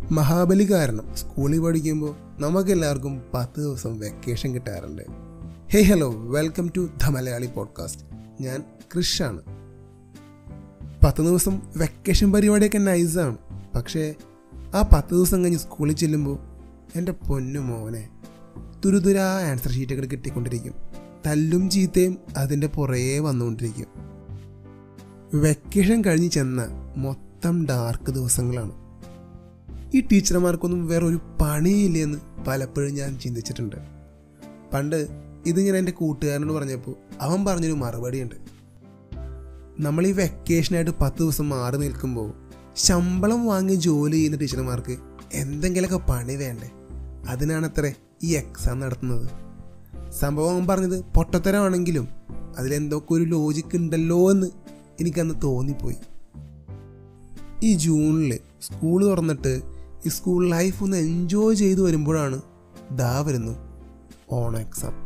മഹാബലി കാരണം സ്കൂളിൽ പഠിക്കുമ്പോൾ നമുക്കെല്ലാവർക്കും പത്ത് ദിവസം വെക്കേഷൻ കിട്ടാറുണ്ട് hey hello welcome to the Malayali podcast ഞാൻ കൃഷാണ് പത്ത് ദിവസം വെക്കേഷൻ പരിപാടിയൊക്കെ നൈസാണ് പക്ഷേ ആ പത്ത് ദിവസം കഴിഞ്ഞ് സ്കൂളിൽ ചെല്ലുമ്പോൾ എൻ്റെ പൊന്നു മോനെ തുരുതുരാ ആൻസർ ഷീറ്റുകൾ കിട്ടിക്കൊണ്ടിരിക്കും തല്ലും ചീത്തയും അതിൻ്റെ പുറകെ വന്നുകൊണ്ടിരിക്കും വെക്കേഷൻ കഴിഞ്ഞ് ചെന്ന മൊത്തം ഡാർക്ക് ദിവസങ്ങളാണ് ഈ ടീച്ചർമാർക്കൊന്നും വേറെ ഒരു പണിയില്ല എന്ന് പലപ്പോഴും ഞാൻ ചിന്തിച്ചിട്ടുണ്ട് പണ്ട് ഇത് ഞാൻ എൻ്റെ കൂട്ടുകാരനോട് പറഞ്ഞപ്പോൾ അവൻ പറഞ്ഞൊരു മറുപടിയുണ്ട് നമ്മൾ ഈ വെക്കേഷനായിട്ട് പത്ത് ദിവസം മാറി നിൽക്കുമ്പോൾ ശമ്പളം വാങ്ങി ജോലി ചെയ്യുന്ന ടീച്ചർമാർക്ക് എന്തെങ്കിലുമൊക്കെ പണി വേണ്ടേ അതിനാണത്രേ ഈ എക്സാം നടത്തുന്നത് സംഭവം അവൻ പറഞ്ഞത് പൊട്ടത്തരമാണെങ്കിലും അതിലെന്തൊക്കെ ഒരു ലോജിക്ക് ഉണ്ടല്ലോ എന്ന് എനിക്കന്ന് തോന്നിപ്പോയി ഈ ജൂണിൽ സ്കൂൾ തുറന്നിട്ട് ഈ സ്കൂൾ ലൈഫ് ഒന്ന് എൻജോയ് ചെയ്തു വരുമ്പോഴാണ് ദാ വരുന്നു ഓണം എക്സാം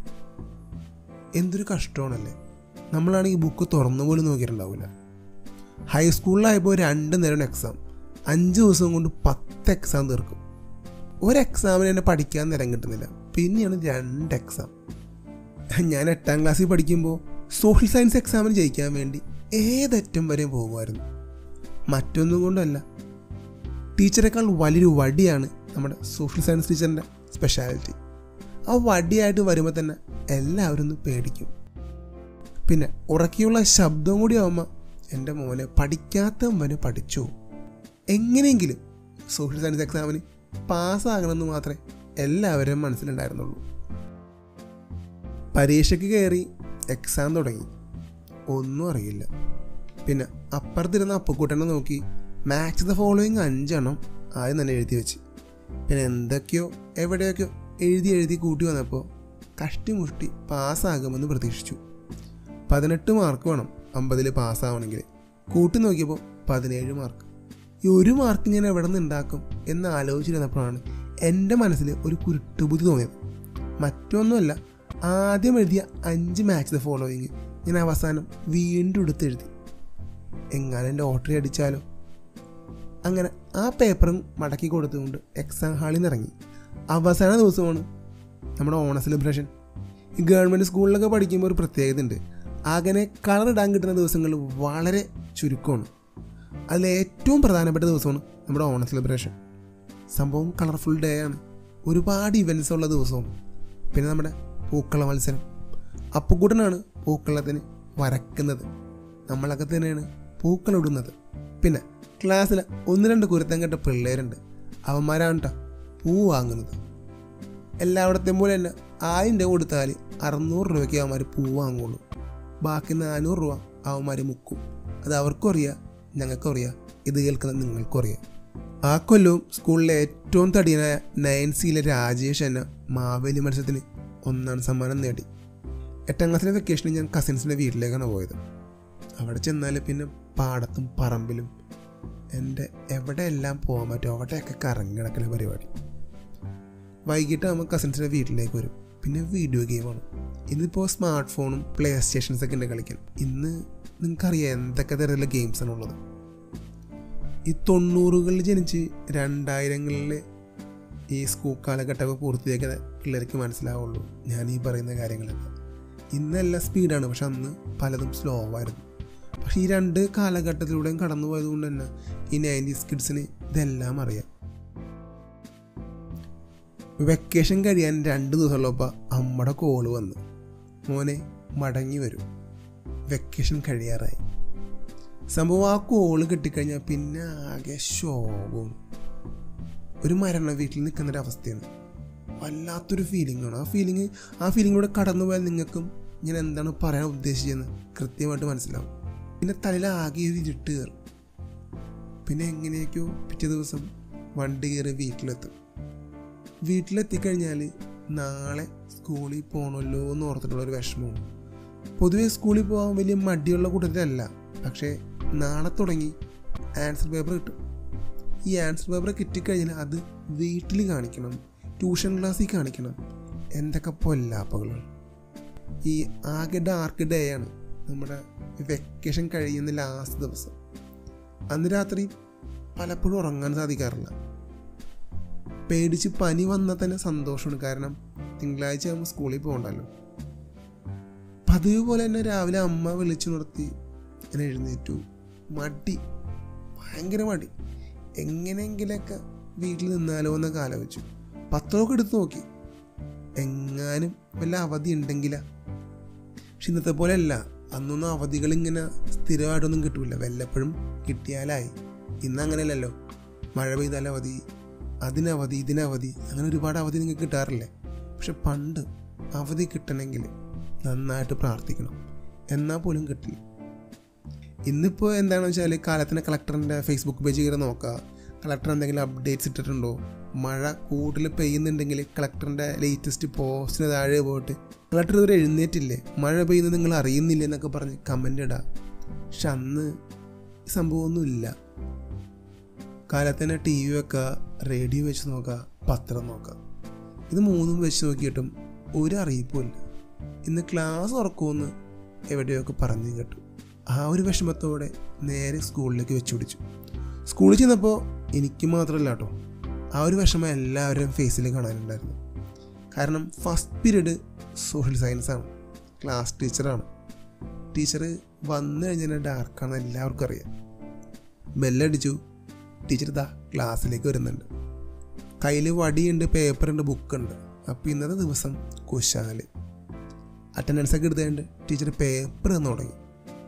എന്തൊരു കഷ്ടമാണല്ലേ നമ്മളാണെങ്കിൽ ബുക്ക് തുറന്നു പോലും നോക്കിയിട്ടുണ്ടാവില്ല ഹൈസ്കൂളിലായപ്പോൾ രണ്ട് നേരം എക്സാം അഞ്ച് ദിവസം കൊണ്ട് പത്ത് എക്സാം തീർക്കും ഒരു എക്സാമിന് തന്നെ പഠിക്കാൻ നേരം കിട്ടുന്നില്ല പിന്നെയാണ് രണ്ട് എക്സാം ഞാൻ എട്ടാം ക്ലാസ്സിൽ പഠിക്കുമ്പോൾ സോഷ്യൽ സയൻസ് എക്സാമിന് ജയിക്കാൻ വേണ്ടി ഏതറ്റം വരെയും പോകുമായിരുന്നു മറ്റൊന്നും കൊണ്ടല്ല ടീച്ചറേക്കാൾ വലിയൊരു വടിയാണ് നമ്മുടെ സോഷ്യൽ സയൻസ് ടീച്ചറിൻ്റെ സ്പെഷ്യാലിറ്റി ആ വടിയായിട്ട് വരുമ്പോൾ തന്നെ എല്ലാവരും ഒന്ന് പേടിക്കും പിന്നെ ഉറക്കിയുള്ള ശബ്ദം കൂടി ആവുമ്പോൾ എൻ്റെ മോനെ പഠിക്കാത്തവന് പഠിച്ചു എങ്ങനെയെങ്കിലും സോഷ്യൽ സയൻസ് എക്സാമിന് പാസ്സാകണമെന്ന് മാത്രമേ എല്ലാവരും മനസ്സിലുണ്ടായിരുന്നുള്ളൂ പരീക്ഷയ്ക്ക് കയറി എക്സാം തുടങ്ങി ഒന്നും അറിയില്ല പിന്നെ അപ്പുറത്തിരുന്ന അപ്പക്കൂട്ടനെ നോക്കി മാച്ച് ദ ഫോളോയിങ് അഞ്ചെണ്ണം ആദ്യം തന്നെ എഴുതി വെച്ച് പിന്നെ എന്തൊക്കെയോ എവിടെയൊക്കെയോ എഴുതി എഴുതി കൂട്ടി വന്നപ്പോൾ കഷ്ടിമുഷ്ടി പാസ്സാകുമെന്ന് പ്രതീക്ഷിച്ചു പതിനെട്ട് മാർക്ക് വേണം അമ്പതിൽ പാസ്സാവണമെങ്കിൽ കൂട്ടി നോക്കിയപ്പോൾ പതിനേഴ് മാർക്ക് ഈ ഒരു മാർക്ക് ഞാൻ എവിടെ നിന്ന് ഉണ്ടാക്കും എന്ന് ആലോചിച്ചിരുന്നപ്പോഴാണ് എൻ്റെ മനസ്സിൽ ഒരു കുരുട്ടുബുദ്ധി തോന്നിയത് മറ്റൊന്നുമല്ല ആദ്യം എഴുതിയ അഞ്ച് മാച്ച് ദ ഫോളോയിങ് ഞാൻ അവസാനം വീണ്ടും എടുത്തെഴുതി എങ്ങാനും എൻ്റെ ഓട്ടറി അടിച്ചാലോ അങ്ങനെ ആ പേപ്പറും മടക്കി കൊടുത്തുകൊണ്ട് എക്സാം ഹാളിൽ നിന്ന് ഇറങ്ങി അവസാന ദിവസമാണ് നമ്മുടെ ഓണ സെലിബ്രേഷൻ ഈ ഗവൺമെൻറ് സ്കൂളിലൊക്കെ പഠിക്കുമ്പോൾ ഒരു പ്രത്യേകത ഉണ്ട് അങ്ങനെ കളർ ഇടാൻ കിട്ടുന്ന ദിവസങ്ങൾ വളരെ ചുരുക്കമാണ് അതിൽ ഏറ്റവും പ്രധാനപ്പെട്ട ദിവസമാണ് നമ്മുടെ ഓണ സെലിബ്രേഷൻ സംഭവം കളർഫുൾ ഡേ ആണ് ഒരുപാട് ഇവൻറ്റ്സ് ഉള്ള ദിവസമാണ് പിന്നെ നമ്മുടെ പൂക്കള മത്സരം അപ്പുകൂട്ടനാണ് പൂക്കളത്തിന് വരക്കുന്നത് നമ്മളൊക്കെ തന്നെയാണ് പൂക്കളിടുന്നത് പിന്നെ ക്ലാസ്സിൽ ഒന്ന് രണ്ട് കുരുത്തം കെട്ട പിള്ളേരുണ്ട് അവന്മാരാണ് കേട്ടോ പൂ വാങ്ങുന്നത് എല്ലായിടത്തെയും പോലെ തന്നെ ആയിരം രൂപ കൊടുത്താൽ അറുന്നൂറ് രൂപയ്ക്ക് അവന്മാർ പൂ വാങ്ങുള്ളൂ ബാക്കി നാനൂറ് രൂപ അവന്മാർ മുക്കും അത് അവർക്കും അറിയാം ഞങ്ങൾക്കും അറിയാം ഇത് കേൾക്കുന്ന നിങ്ങൾക്കും അറിയാം ആ കൊല്ലവും സ്കൂളിലെ ഏറ്റവും തടിയനായ നയൻസിയിലെ രാജേഷ് എന്ന മാവേലി മത്സരത്തിന് ഒന്നാം സമ്മാനം നേടി എട്ടാം ക്ലാസ്സിലെ വെക്കേഷനിൽ ഞാൻ കസിൻസിൻ്റെ വീട്ടിലേക്കാണ് പോയത് അവിടെ ചെന്നാൽ പിന്നെ പാടത്തും പറമ്പിലും എൻ്റെ എവിടെയെല്ലാം പോകാൻ പറ്റും അവിടെയൊക്കെ കറങ്ങി കിടക്കുന്ന പരിപാടി വൈകിട്ട് ആകുമ്പോൾ കസിൻസിൻ്റെ വീട്ടിലേക്ക് വരും പിന്നെ വീഡിയോ ഗെയിമാണ് ഇന്നിപ്പോൾ സ്മാർട്ട് ഫോണും പ്ലേ സ്റ്റേഷൻസ് ഒക്കെ ഉണ്ട് കളിക്കാൻ ഇന്ന് നിങ്ങൾക്കറിയാം എന്തൊക്കെ തരത്തിലുള്ള ഗെയിംസാണ് ഉള്ളത് ഈ തൊണ്ണൂറുകളിൽ ജനിച്ച് രണ്ടായിരങ്ങളിൽ ഈ സ്കൂൾ കാലഘട്ടമൊക്കെ പൂർത്തിയാക്കിയ പിള്ളേർക്ക് മനസ്സിലാവുള്ളൂ ഞാൻ ഈ പറയുന്ന കാര്യങ്ങളൊക്കെ ഇന്നെല്ലാം സ്പീഡാണ് പക്ഷെ അന്ന് പലതും സ്ലോ ആയിരുന്നു പക്ഷെ ഈ രണ്ട് കാലഘട്ടത്തിലൂടെയും കടന്നു പോയത് കൊണ്ട് തന്നെ ഈ നയൻറ്റീസ് കിഡ്സിന് ഇതെല്ലാം അറിയാം വെക്കേഷൻ കഴിയാൻ രണ്ട് ദിവസമുള്ളപ്പോൾ അമ്മയുടെ കോള് വന്നു മോനെ മടങ്ങി വരും വെക്കേഷൻ കഴിയാറായി സംഭവം ആ കോള് കിട്ടിക്കഴിഞ്ഞാൽ പിന്നെ ആകെ ശോകവും ഒരു മരണ വീട്ടിൽ നിൽക്കുന്നൊരു അവസ്ഥയാണ് വല്ലാത്തൊരു ഫീലിംഗ് ആണ് ആ ഫീലിംഗ് ആ ഫീലിങ്ങിലൂടെ കടന്നു പോയാൽ നിങ്ങൾക്കും ഞാൻ എന്താണ് പറയാൻ ഉദ്ദേശിച്ചതെന്ന് കൃത്യമായിട്ട് മനസ്സിലാവും പിന്നെ തലയിൽ ആകെ ഒരു ഇരുട്ട് കയറും പിന്നെ എങ്ങനെയൊക്കെയോ പിറ്റേ ദിവസം വണ്ടി കയറി വീട്ടിലെത്തും വീട്ടിലെത്തിക്കഴിഞ്ഞാൽ നാളെ സ്കൂളിൽ പോകണമല്ലോ എന്ന് ഓർത്തിട്ടുള്ള ഒരു വിഷമമാണ് പൊതുവേ സ്കൂളിൽ പോകാൻ വലിയ മടിയുള്ള കൂട്ടത്തിലല്ല പക്ഷേ നാളെ തുടങ്ങി ആൻസർ പേപ്പർ കിട്ടും ഈ ആൻസർ പേപ്പർ കിട്ടിക്കഴിഞ്ഞാൽ അത് വീട്ടിൽ കാണിക്കണം ട്യൂഷൻ ക്ലാസ്സിൽ കാണിക്കണം എന്തൊക്കെ പൊല്ലാപ്പകളാണ് ഈ ആകെ ഡാർക്ക് ഡേ ആണ് നമ്മുടെ വെക്കേഷൻ കഴിയുന്ന ലാസ്റ്റ് ദിവസം അന്ന് രാത്രി പലപ്പോഴും ഉറങ്ങാൻ സാധിക്കാറില്ല പേടിച്ച് പനി വന്നാൽ തന്നെ സന്തോഷമാണ് കാരണം തിങ്കളാഴ്ച ആകുമ്പോൾ സ്കൂളിൽ പോകണ്ടല്ലോ പതിവ് പോലെ തന്നെ രാവിലെ അമ്മ വിളിച്ചു നിർത്തി ഞാൻ എഴുന്നേറ്റു മടി ഭയങ്കര മടി എങ്ങനെയെങ്കിലൊക്കെ വീട്ടിൽ നിന്നാലോ എന്നൊക്കെ ആലോചിച്ചു പത്രമൊക്കെ എടുത്ത് നോക്കി എങ്ങാനും വല്ല അവധി ഉണ്ടെങ്കിലാ പക്ഷെ ഇന്നത്തെ പോലെ അല്ല അന്നൊന്നും അവധികൾ ഇങ്ങനെ സ്ഥിരമായിട്ടൊന്നും കിട്ടൂല വല്ലപ്പോഴും കിട്ടിയാലായി ഇന്ന് അങ്ങനെയല്ലല്ലോ മഴ പെയ്താൽ അവധി അതിനവധി ഇതിനവധി അങ്ങനെ ഒരുപാട് അവധി നിങ്ങൾക്ക് കിട്ടാറില്ലേ പക്ഷെ പണ്ട് അവധി കിട്ടണമെങ്കിൽ നന്നായിട്ട് പ്രാർത്ഥിക്കണം എന്നാൽ പോലും കിട്ടില്ല ഇന്നിപ്പോൾ എന്താണെന്ന് വെച്ചാൽ കാലത്തിന് കളക്ടറിൻ്റെ ഫേസ്ബുക്ക് പേജ് കയറി നോക്കുക കളക്ടർ എന്തെങ്കിലും അപ്ഡേറ്റ്സ് ഇട്ടിട്ടുണ്ടോ മഴ കൂടുതൽ പെയ്യുന്നുണ്ടെങ്കിൽ കളക്ടറിൻ്റെ ലേറ്റസ്റ്റ് പോസ്റ്റിന് താഴെ പോയിട്ട് കളക്ടർ ഇതുവരെ എഴുന്നേറ്റില്ലേ മഴ പെയ്യുന്നത് നിങ്ങൾ അറിയുന്നില്ല എന്നൊക്കെ പറഞ്ഞ് കമൻ്റ് ഇടാം പക്ഷെ അന്ന് ഈ സംഭവമൊന്നുമില്ല കാലത്തന്നെ ടി വി വെക്കുക റേഡിയോ വെച്ച് നോക്കുക പത്രം നോക്കുക ഇത് മൂന്നും വെച്ച് നോക്കിയിട്ടും ഒരു അറിയിപ്പുമില്ല ഇന്ന് ക്ലാസ് ഉറക്കുമെന്ന് എവിടെയൊക്കെ പറഞ്ഞു കേട്ടു ആ ഒരു വിഷമത്തോടെ നേരെ സ്കൂളിലേക്ക് വെച്ചു പിടിച്ചു സ്കൂളിൽ ചെന്നപ്പോൾ എനിക്ക് മാത്രമല്ല കേട്ടോ ആ ഒരു വിഷമം എല്ലാവരുടെയും ഫേസിൽ കാണാനുണ്ടായിരുന്നു കാരണം ഫസ്റ്റ് പീരീഡ് സോഷ്യൽ സയൻസ് ആണ് ക്ലാസ് ടീച്ചറാണ് ടീച്ചർ വന്നു കഴിഞ്ഞാൽ ഡാർക്കാണെന്ന് എല്ലാവർക്കും അറിയാം ബെല്ലടിച്ചു ടീച്ചർ ഇതാ ക്ലാസ്സിലേക്ക് വരുന്നുണ്ട് കയ്യിൽ വടിയുണ്ട് പേപ്പറുണ്ട് ബുക്കുണ്ട് അപ്പോൾ ഇന്നത്തെ ദിവസം കുശാല് അറ്റൻഡൻസ് ഒക്കെ എടുത്തുകൊണ്ട് ടീച്ചർ പേപ്പർ തന്നു തുടങ്ങി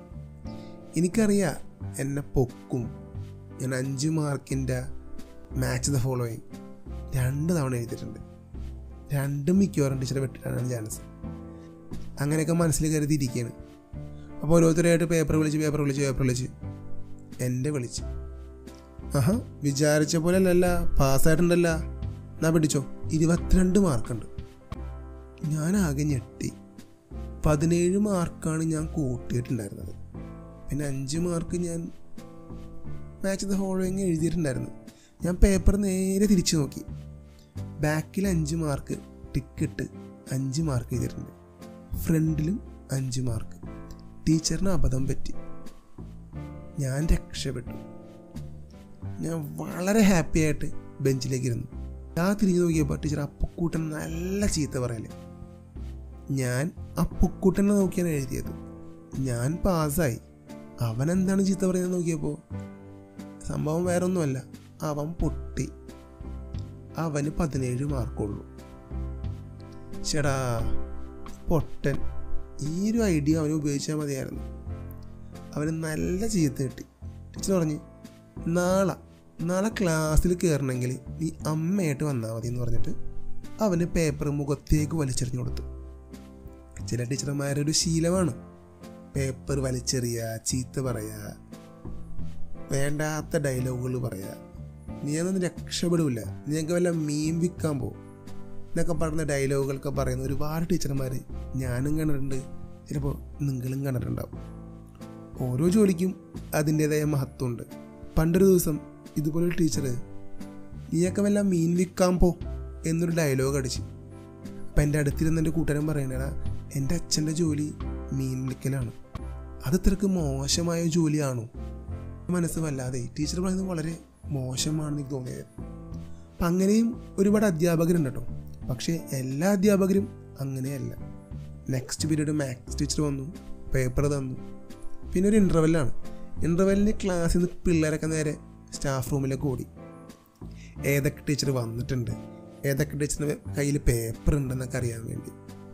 എനിക്കറിയാം എന്നെ പൊക്കും ഞാൻ അഞ്ച് മാർക്കിൻ്റെ മാച്ച് ദ ഫോളോയിങ് രണ്ട് തവണ എഴുതിയിട്ടുണ്ട് രണ്ടും മിക്കവാറും ടീച്ചറെ വെട്ടിട്ടാണ് ചാൻസ് അങ്ങനെയൊക്കെ മനസ്സിൽ കരുതിയിരിക്കുകയാണ് അപ്പോൾ ഓരോരുത്തരായിട്ട് പേപ്പർ വിളിച്ച് പേപ്പർ വിളിച്ച് പേപ്പർ വിളിച്ച് എൻ്റെ വിളിച്ച് ആഹാ വിചാരിച്ച പോലെ അല്ലല്ല പാസ്സായിട്ടുണ്ടല്ല എന്നാ പിടിച്ചോ ഇരുപത്തിരണ്ട് മാർക്കുണ്ട് ഞാൻ ആകെ ഞെട്ടി പതിനേഴ് മാർക്കാണ് ഞാൻ കൂട്ടിയിട്ടുണ്ടായിരുന്നത് പിന്നെ അഞ്ച് മാർക്ക് ഞാൻ മാച്ച് ദ ഫോളോയിങ് എഴുതിയിട്ടുണ്ടായിരുന്നു ഞാൻ പേപ്പർ നേരെ തിരിച്ചു നോക്കി ബാക്കിൽ അഞ്ച് മാർക്ക് ടിക്കിട്ട് അഞ്ച് മാർക്ക് എഴുതിയിട്ടുണ്ട് ഫ്രണ്ടിലും അഞ്ച് മാർക്ക് ടീച്ചറിന് അബദ്ധം പറ്റി ഞാൻ രക്ഷപ്പെട്ടു ഞാൻ വളരെ ഹാപ്പി ആയിട്ട് ബെഞ്ചിലേക്ക് ഇരുന്നു ഞാൻ തിരിഞ്ഞു നോക്കിയപ്പോൾ ടീച്ചർ അപ്പുക്കൂട്ടൻ നല്ല ചീത്ത പറയല്ലേ ഞാൻ അപ്പുക്കൂട്ടനെ നോക്കിയാണ് എഴുതിയത് ഞാൻ പാസ്സായി അവൻ എന്താണ് ചീത്ത പറയുന്നത് നോക്കിയപ്പോൾ സംഭവം വേറൊന്നുമല്ല അവൻ പൊട്ടി അവന് പതിനേഴ് മാർക്കുള്ളൂ ചേടാ പൊട്ടൻ ഈ ഒരു ഐഡിയ അവന് ഉപയോഗിച്ചാൽ മതിയായിരുന്നു അവന് നല്ല ചീത്ത കിട്ടി ടീച്ചർ പറഞ്ഞ് നാളെ നാളെ ക്ലാസ്സിൽ കയറണമെങ്കിൽ നീ അമ്മയായിട്ട് വന്നാൽ മതി എന്ന് പറഞ്ഞിട്ട് അവന് പേപ്പർ മുഖത്തേക്ക് വലിച്ചെറിഞ്ഞു കൊടുത്തു ചില ടീച്ചർമാരുടെ ഒരു ശീലമാണ് പേപ്പർ വലിച്ചെറിയുക ചീത്ത പറയുക വേണ്ടാത്ത ഡയലോഗുകൾ പറയുക നീ അതൊന്നും രക്ഷപ്പെടില്ല നീയൊക്കെ വല്ല മീൻ വിൽക്കാൻ പോകും എന്നൊക്കെ പറഞ്ഞ ഡയലോഗുകളൊക്കെ പറയുന്ന ഒരുപാട് ടീച്ചർമാർ ഞാനും കണ്ടിട്ടുണ്ട് ചിലപ്പോൾ നിങ്ങളും കണ്ടിട്ടുണ്ടാവും ഓരോ ജോലിക്കും അതിൻ്റെതായ മഹത്വമുണ്ട് പണ്ടൊരു ദിവസം ഇതുപോലൊരു ടീച്ചർ നീയൊക്കെ വല്ല മീൻ വിൽക്കാൻ പോ എന്നൊരു ഡയലോഗ് അടിച്ച് അപ്പം എൻ്റെ അടുത്തിരുന്ന എൻ്റെ കൂട്ടുകാരൻ പറയണടാ എൻ്റെ അച്ഛൻ്റെ ജോലി മീൻ വിൽക്കലാണ് അത് ഇത്രക്ക് മോശമായ ജോലിയാണോ മനസ്സ് വല്ലാതെ ടീച്ചർ പറയുന്നത് വളരെ മോശമാണെന്ന് എനിക്ക് തോന്നിയത് അപ്പം അങ്ങനെയും ഒരുപാട് അധ്യാപകരുണ്ട് കേട്ടോ പക്ഷേ എല്ലാ അധ്യാപകരും അങ്ങനെയല്ല നെക്സ്റ്റ് പീരീഡ് മാത്സ് ടീച്ചർ വന്നു പേപ്പർ തന്നു പിന്നെ ഒരു ഇൻ്റർവെല്ലാണ് ഇൻ്റർവെല്ലിന് ക്ലാസ്സിൽ നിന്ന് പിള്ളേരൊക്കെ നേരെ സ്റ്റാഫ് റൂമിലേക്ക് ഓടി ഏതൊക്കെ ടീച്ചർ വന്നിട്ടുണ്ട് ഏതൊക്കെ ടീച്ചറിൻ്റെ കയ്യിൽ പേപ്പർ ഉണ്ടെന്നൊക്കെ അറിയാൻ വേണ്ടി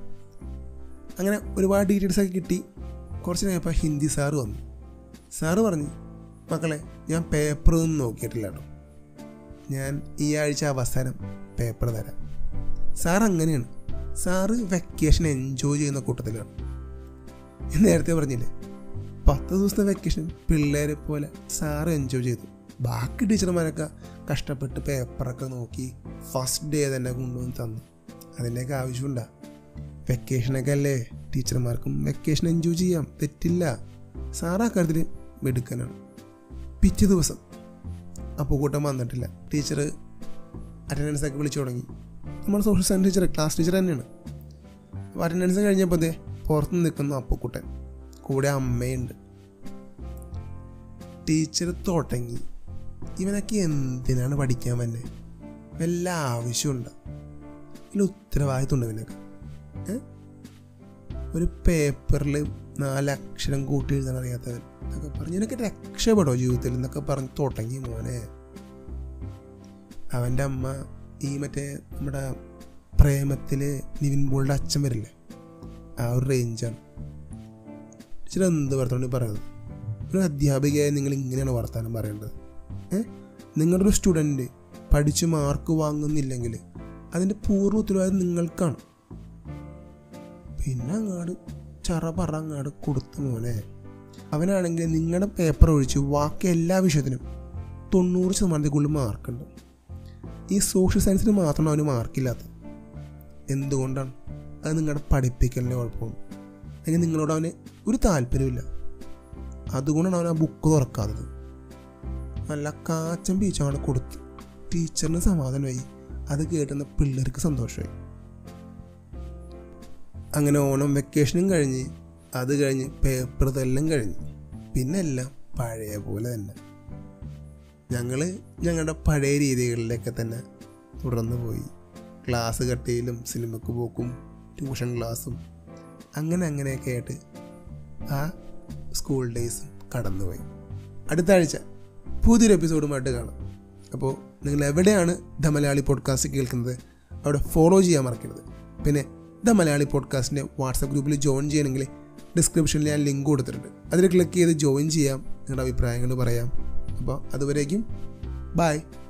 അങ്ങനെ ഒരുപാട് ഡീറ്റെയിൽസ് ഒക്കെ കിട്ടി കുറച്ച് നേരപ്പോൾ ഹിന്ദി സാറ് വന്നു സാറ് പറഞ്ഞു മക്കളെ ഞാൻ പേപ്പർ ഒന്നും നോക്കിയിട്ടില്ല കേട്ടോ ഞാൻ ഈ ആഴ്ച അവസാനം പേപ്പർ തരാം സാർ അങ്ങനെയാണ് സാറ് വെക്കേഷൻ എൻജോയ് ചെയ്യുന്ന കൂട്ടത്തിലാണ് ഞാൻ നേരത്തെ പറഞ്ഞില്ലേ പത്ത് ദിവസത്തെ വെക്കേഷൻ പിള്ളേരെ പോലെ സാറ് എൻജോയ് ചെയ്തു ബാക്കി ടീച്ചർമാരൊക്കെ കഷ്ടപ്പെട്ട് പേപ്പറൊക്കെ നോക്കി ഫസ്റ്റ് ഡേ തന്നെ കൊണ്ടുവന്ന് തന്നു അതിൻ്റെയൊക്കെ ആവശ്യമുണ്ടാ വെക്കേഷനൊക്കെ അല്ലേ ടീച്ചർമാർക്കും വെക്കേഷൻ എൻജോയ് ചെയ്യാം തെറ്റില്ല സാറ് അക്കാര്യത്തിൽ മിടുക്കനാണ് പിറ്റേ ദിവസം അപ്പോൾ കൂട്ടം വന്നിട്ടില്ല ടീച്ചർ അറ്റൻഡൻസ് ഒക്കെ വിളിച്ചു തുടങ്ങി നമ്മൾ social science teacher class teacher തന്നെയാണ് അപ്പോൾ അറ്റൻഡൻസ് കഴിഞ്ഞപ്പോൾ ദേ പുറത്ത് നിൽക്കുന്നു അപ്പുക്കുട്ടൻ കൂടെ അമ്മയുണ്ട് ടീച്ചർ തുടങ്ങി ഇവനൊക്കെ എന്തിനാണ് പഠിക്കാൻ വന്നെ വല്ല ആവശ്യമുണ്ട് ഇതിൽ ഉത്തരവാദിത്തമുണ്ട് നിനക്ക് ഏ? ഒരു പേപ്പറിൽ നാലക്ഷരം കൂട്ടി എഴുതാൻ അറിയാത്തവൻ എന്നൊക്കെ പറഞ്ഞ് നിനക്ക് രക്ഷപ്പെടോ ജീവിതത്തിൽ എന്നൊക്കെ പറഞ്ഞ് തുടങ്ങി മോനെ അവൻ്റെ അമ്മ ഈ മറ്റേ നമ്മുടെ പ്രേമത്തിൽ നിവിൻ പോളിൻ്റെ അച്ഛൻ വരില്ലേ ആ ഒരു റേഞ്ചാണ് ഇച്ചിരി എന്ത് വർത്തമാനം ഈ പറയുന്നത് ഒരു അധ്യാപികയായി നിങ്ങൾ ഇങ്ങനെയാണ് വർത്തമാനം പറയേണ്ടത് ഏ നിങ്ങളുടെ ഒരു സ്റ്റുഡൻറ്റ് പഠിച്ച് മാർക്ക് വാങ്ങുന്നില്ലെങ്കിൽ അതിൻ്റെ പൂർണ്ണ ഉത്തരവാദിത്വം നിങ്ങൾക്കാണ് പിന്നെ അങ്ങാട് ചറ പറ അങ്ങാട് കൊടുത്തു മോനെ അവനാണെങ്കിൽ നിങ്ങളുടെ പേപ്പർ ഒഴിച്ച് ബാക്കി എല്ലാ വിഷയത്തിനും തൊണ്ണൂറ് ശതമാനത്തിൽ കൂടുതൽ മാർക്കുണ്ട് ഈ സോഷ്യൽ സയൻസിന് മാത്രമാണ് അവന് മാർക്കില്ലാത്തത് എന്തുകൊണ്ടാണ് അത് നിങ്ങളുടെ പഠിപ്പിക്കലിൻ്റെ കുഴപ്പമാണ് അല്ലെങ്കിൽ നിങ്ങളോട് അവന് ഒരു താല്പര്യമില്ല അതുകൊണ്ടാണ് അവൻ ആ ബുക്ക് തുറക്കാത്തത് നല്ല കാച്ചം പീച്ചവിടെ കൊടുത്തു ടീച്ചറിന് സമാധാനമായി അത് കേട്ടുന്ന പിള്ളേർക്ക് സന്തോഷമായി അങ്ങനെ ഓണം വെക്കേഷനും കഴിഞ്ഞ് അത് കഴിഞ്ഞ് പേപ്പർ തെല്ലാം കഴിഞ്ഞ് പിന്നെ എല്ലാം പഴയ പോലെ തന്നെ ഞങ്ങൾ ഞങ്ങളുടെ പഴയ രീതികളിലൊക്കെ തന്നെ തുടർന്ന് പോയി ക്ലാസ് കട്ടിയിലും സിനിമക്ക് പോക്കും ട്യൂഷൻ ക്ലാസ്സും അങ്ങനെ അങ്ങനെയൊക്കെ ആയിട്ട് ആ സ്കൂൾ ഡേയ്സും കടന്നുപോയി അടുത്ത ആഴ്ച പുതിയൊരു എപ്പിസോഡുമായിട്ട് കാണാം അപ്പോൾ നിങ്ങൾ എവിടെയാണ് ദ മലയാളി പോഡ്കാസ്റ്റ് കേൾക്കുന്നത് അവിടെ ഫോളോ ചെയ്യാൻ മറക്കരുത് പിന്നെ ദ മലയാളി പോഡ്കാസ്റ്റിൻ്റെ വാട്സപ്പ് ഗ്രൂപ്പിൽ ജോയിൻ ചെയ്യണമെങ്കിൽ ഡിസ്ക്രിപ്ഷനിൽ ഞാൻ ലിങ്ക് കൊടുത്തിട്ടുണ്ട് അതിൽ ക്ലിക്ക് ചെയ്ത് ജോയിൻ ചെയ്യാം നിങ്ങളുടെ അഭിപ്രായങ്ങൾ പറയാം അപ്പോൾ അതുവരേക്കും ബൈ